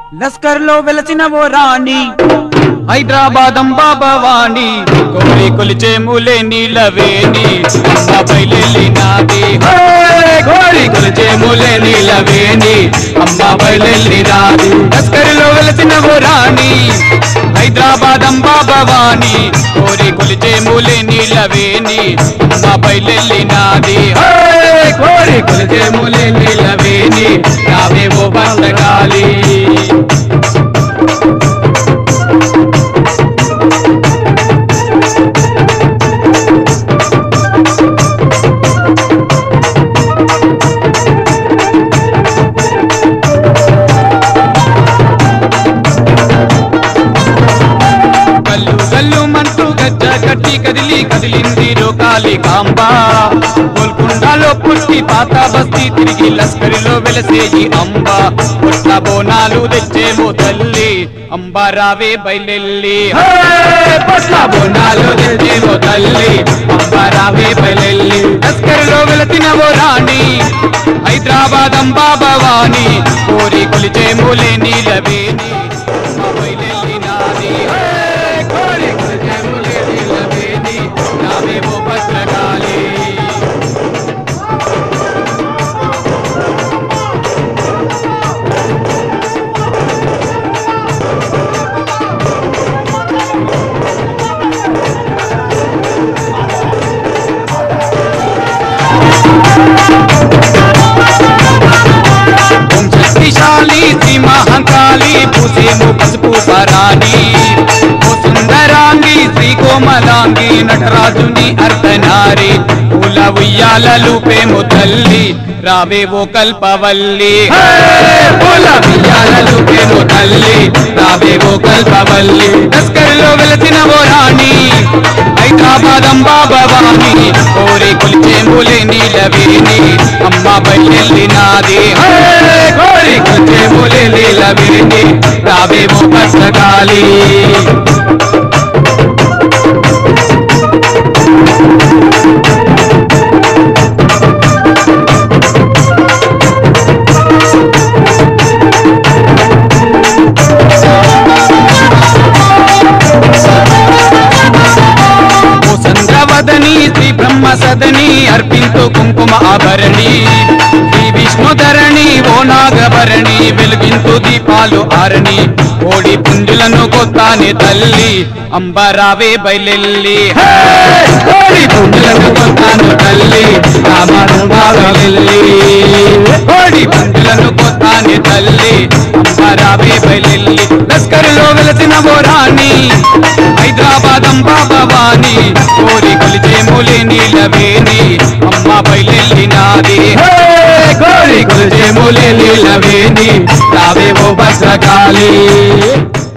లస్కర్ లో వెలసిన ఓ రాణి హైదరాబాద్ అంబా భవాని కోరి కొలిచే మూలే నీలవేణి అమ్మాపై నాది కోరి కొలిచే మూలే నీలవేణి అమ్మాపై నాది లస్కర్ లో వెలసిన ఓ రాణి హైదరాబాద్ అంబా భవాని కోరి కొలిచే మూలే నీలవేణి అమ్మాపై నాది కోరి కొలిచే మూలే నీలవేణి నావేవో బండగాలి గల్లు గల్లు మంటూ గజ్జ కట్టి కదిలి కదిలింది రోకాలి కాంబా గోల్కొండలో పుట్టి పాత బస్తీ తిరిగి లస్కరిలో వెలసేయి అంబ పుట్ల బోనాలు తెచ్చేమో తల్లి అంబా రావే బయలెల్లి పుట్ల బోనాలు తెచ్చేమో తల్లి అంబా రావే బయలెల్లి లస్కరిలో వెలసిన ఓ రాణి హైదరాబాద్ అంబా భవాని కోరి కొలిచే మూలే నీలవేణి అంబా బయలెల్లి నాది కోరి కొలిచే మూలే నీలవేణి నావేమో భద్రకాళి ఓం శక్తిశాలి శ్రీ మహంకాళి పూసేము పసుపు పరాణి ఓ సుందరాంగి శ్రీ కోమలాంగి నటరాజుని అర్ధనారి పూల ఉయ్యాలలు పేము తల్లి రావే ఓ కల్పవల్లి పూల ఉయ్యాలలు పేము తల్లి రావే ఓ కల్పవల్లి లస్కర్లో వెలసిన ఓ రాణి హైదరాబాద్ అంబా భవాని కోరి కొలిచే మూలే నీలవేణి అమ్మ బయలు నాది కోరి కొలిచే మూలే నీలవేణి రావేమో పచ్చగాలి ఓ చంద్రవదని శ్రీ బ్రహ్మ సదని అర్పింతు కుంకుమ ఆభరణి శ్రీ విష్ణుధరణి ఓ నాగభరణి వెలుగింతు దీపాలు ఆరణి కోడి పుంజులను కొత్తాని తల్లి అంబరావే బయలెల్లి కోడి పుంజులను కొత్తాను తల్లి రామను బాగలెల్లి కోడి పుంజులను కొత్తాని తల్లి అంబరావే బయలెల్లి లస్కరులో వెలసిన ఓ రాణి హైదరాబాద్ అంబా భవాని కోరి కొలిచే మూలే నీలవేణి అమ్మ బయలెల్లి నాది కోరి కొలిచే మూలే నీలవేణి రావేవో భద్రకాళి